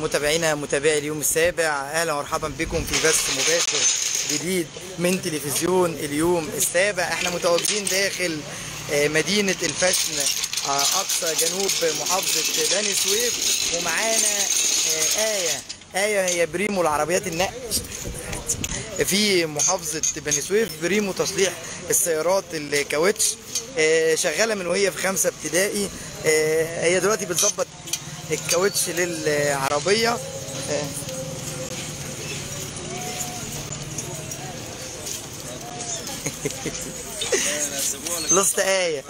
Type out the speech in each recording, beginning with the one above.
متابعينا متابعي اليوم السابع اهلا ومرحبا بكم في بث مباشر جديد من تلفزيون اليوم السابع احنا متواجدين داخل آه، مدينة الفشن آه، اقصى جنوب محافظة بني سويف ومعانا آه، آية آية هي بريمو العربيات النقل في محافظة بني سويف بريمو تصليح السيارات الكاوتش آه، شغالة من وهي في خمسة ابتدائي آه، هي دلوقتي بتظبط الكاوتش للعربية آه، لست آية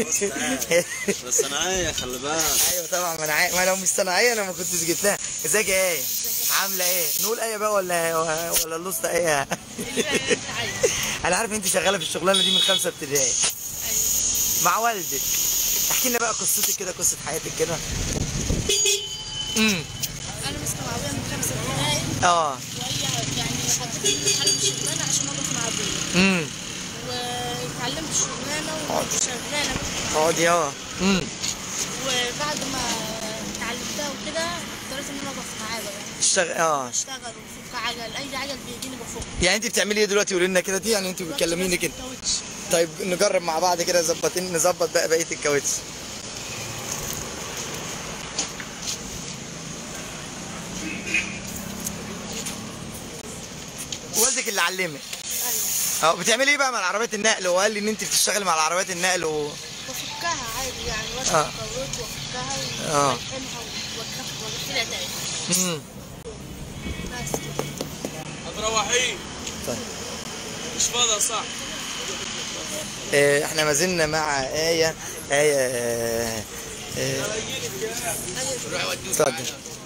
صناعية خلي بالك ايوه طبعا ما انا عارف ما لو مش صناعيه انا ما كنتش جيت لها ازيك يا ايه عامله ايه نقول ايه بقى ولا ولا اللوسته ايه انا عارف انت شغاله في الشغلانه دي من خمسه ابتدائي مع والدك احكي لنا بقى قصتك كده قصه حياتك كده امم انا مستوعبه من خمسه ابتدائي اه وهي يعني حطيت الحل في الشغلانه عشان اقف مع ابويا امم واتعلمت الشغلانه وشغاله اقعدي اه امم وبعد ما اتعلمتها وكده قررت ان انا اقف معاه بقى اشتغل اه اشتغل وفك عجل اي عجل بيجيني بفك يعني انت بتعملي ايه دلوقتي قولي لنا كده دي يعني انت بتكلميني كده كاوتش طيب نجرب مع بعض كده ظبطين نظبط بقى بقيه الكاوتش والدك اللي علمك اه بتعملي ايه بقى مع العربيات النقل هو قال لي ان انت بتشتغلي مع العربيات النقل و... بفكها عادي يعني آه. واشرب كاوتش وافكها آه. والحمها واوقفها واقفلها تاني مم. بس كده هتروحين طيب مش فاضي صح آه، احنا ما زلنا مع آية آية آه، آه، اتفضل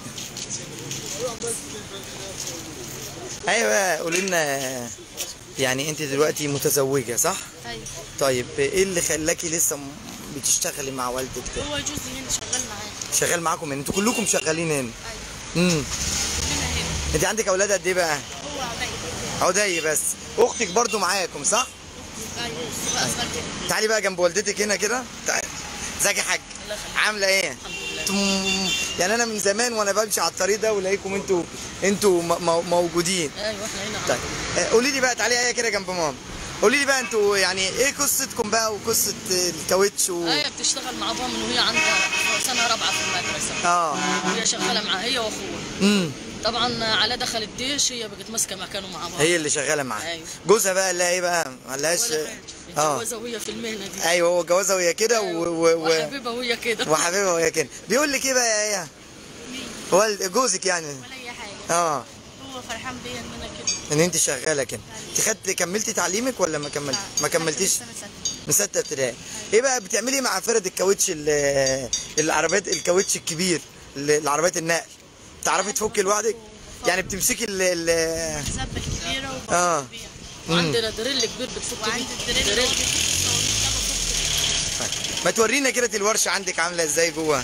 ايوه بقى قولي لنا يعني انت دلوقتي متزوجة صح؟ طيب طيب ايه اللي خلاكي لسه م- بتشتغلي مع والدك ده؟ هو جوزي هنا شغال معايا شغال معاكم هنا انتوا كلكم شغالين هنا ايوه امم هنا هنا انت عندك اولاد قد ايه بقى؟ هو عبيد عدي بس اختك برضو معاكم صح؟ ايوه بس اصغر كده تعالي بقى جنب والدتك هنا كده تعالي ازيك يا حاج الله يخليك عامله ايه الحمد لله انتم يعني انا من زمان وانا بمشي على الطريق ده والاقيكم انتوا انتوا م- مو- موجودين ايوه احنا هنا طيب آه، قولي لي بقى تعالي ايه كده جنب ماما قولي لي بقى انتوا يعني ايه قصتكم بقى وقصه الكاوتش و... هي بتشتغل مع بابا من وهي عندها سنه رابعه في المدرسه اه هي شغاله مع هي واخوها امم طبعا على دخل الجيش هي بقت ماسكه مكانه مع بابا هي اللي شغاله معاها أيوة. جوزها بقى لا ايه بقى ملهاش ولا حاجه اه متجوزه وهي في المهنه دي ايوه هو جوازها وهي كده و... و... و... وحبيبها وهي كده وحبيبها وهي كده بيقول لك ايه بقى يا ايه والد جوزك يعني ولا اي حاجه اه هو فرحان بيا ان انا كده ان انت شغاله كده انت خدت كملتي تعليمك ولا ما كملت ما كملتيش سنه سته من ستة ابتدائي ايه بقى بتعملي مع فرد الكاوتش ال- العربيات الكاوتش الكبير ال- العربيات النقل تعرفي تفكي لوحدك يعني بتمسكي ال ال زبه كبيره وبفك آه. بيها وعندنا دريل كبير بتفك وعندي بيه. الدريل اللي هو بيفك ما تورينا كده الورشه عندك عامله ازاي جوه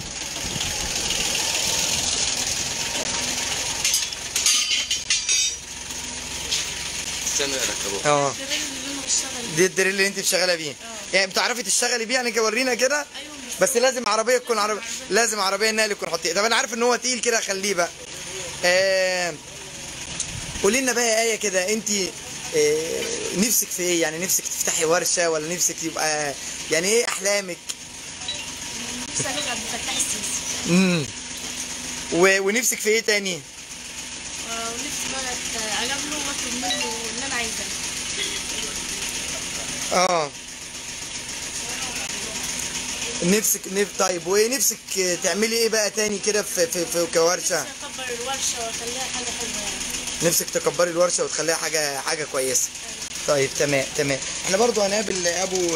استنى اركبوه اه الدريل اللي انا بشتغل دي الدريل اللي انت شغاله بيه يعني بتعرفي تشتغلي بيه يعني كده ورينا كده ايوه بس لازم عربيه تكون عربيه لازم عربيه نقل يكون حطيه طب انا عارف ان هو تقيل كده خليه بقى آه... قولي لنا بقى يا ايه كده انت آه... نفسك في ايه يعني نفسك تفتحي ورشه ولا نفسك يبقى يعني ايه احلامك نفسي ابقى عبد الفتاح السيسي امم و... ونفسك في ايه تاني ونفسي بقى اقابله واطلب منه اللي انا عايزاه اه نفسك نف... طيب وايه نفسك تعملي ايه بقى تاني كده في في, في كورشه نفسي اكبر الورشه واخليها حاجه حلوه يعني نفسك تكبري الورشه وتخليها حاجه حاجه كويسه طيب تمام تمام احنا برضو هنقابل ابو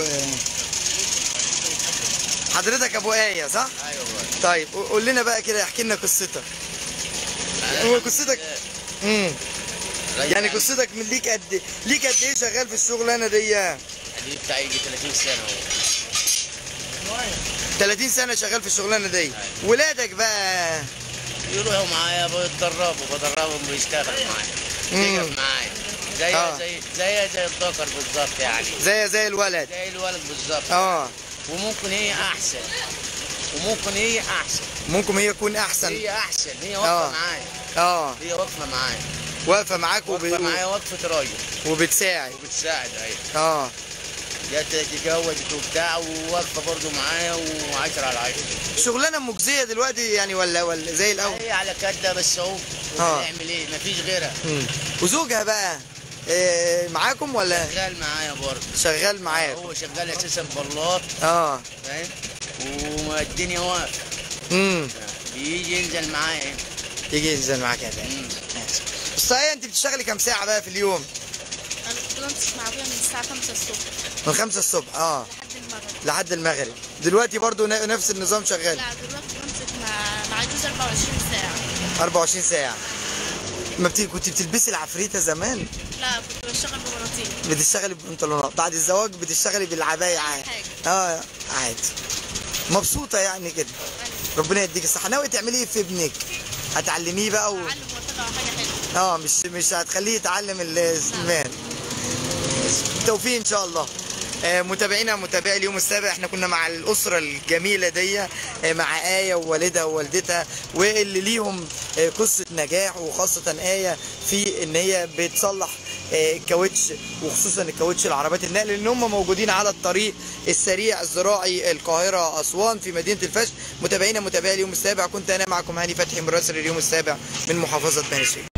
حضرتك ابو ايه صح ايوه طيب قول لنا بقى كده احكي لنا قصتك هو قصتك امم يعني قصتك من ليك قد ليك قد ايه شغال في الشغلانه دي دي بتاع يجي 30 سنه هو 30 سنه شغال في الشغلانه دي ولادك بقى يروحوا معايا بيتدربوا بدربهم بيشتغلوا معايا مم. بيقف معايا زي آه. زي زي زي الذكر بالظبط يعني زي زي الولد زي الولد بالظبط اه وممكن هي احسن وممكن هي احسن ممكن هي تكون احسن هي احسن هي آه. واقفه معايا اه هي واقفه معايا واقفه معاك وب... واقفه معايا وقفه راجل وبتساعد وبتساعد اهي اه جت تتجوزت وبتاع وواقفه برضه معايا وعشرة على عشرة شغلانه مجزيه دلوقتي يعني ولا ولا زي الاول هي على كده بس اهو آه. هنعمل ايه مفيش غيرها مم. وزوجها بقى إيه معاكم ولا شغال معايا برضه شغال معاك هو شغال اساسا بلاط اه فاهم والدنيا واقفه امم بيجي ينزل معايا هنا. يجي ينزل معاك يا باشا مم. ماشي بس صحيح انت بتشتغلي كام ساعه بقى في اليوم انا كنت بمسك مع ابويا من الساعه 5 الصبح من 5 الصبح اه لحد المغرب لحد المغرب دلوقتي برضو ن- نفس النظام شغال لا دلوقتي بمسك مع مع جوز 24 ساعه 24 ساعه ما بت... كنت بتلبسي العفريته زمان لا كنت بشتغل بمراتين بتشتغلي ببنطلونات بعد الزواج بتشتغلي بالعباية عادي حاجة. اه عادي مبسوطة يعني كده ربنا يديك الصحة ناوي تعملي ايه في ابنك هتعلميه بقى و... اتعلم واتبع حاجه حلوه اه مش مش هتخليه يتعلم السمان بالتوفيق ان شاء الله آه، متابعينا متابعي اليوم السابع احنا كنا مع الاسره الجميله دي آه، مع ايه ووالدها ووالدتها واللي ليهم آه، قصه نجاح وخاصه ايه في ان هي بتصلح آه، الكاوتش وخصوصا الكاوتش العربيات النقل لان هم موجودين على الطريق السريع الزراعي القاهره اسوان في مدينه الفشل متابعينا متابعي اليوم السابع كنت انا معكم هاني فتحي مراسل اليوم السابع من محافظه بني سويف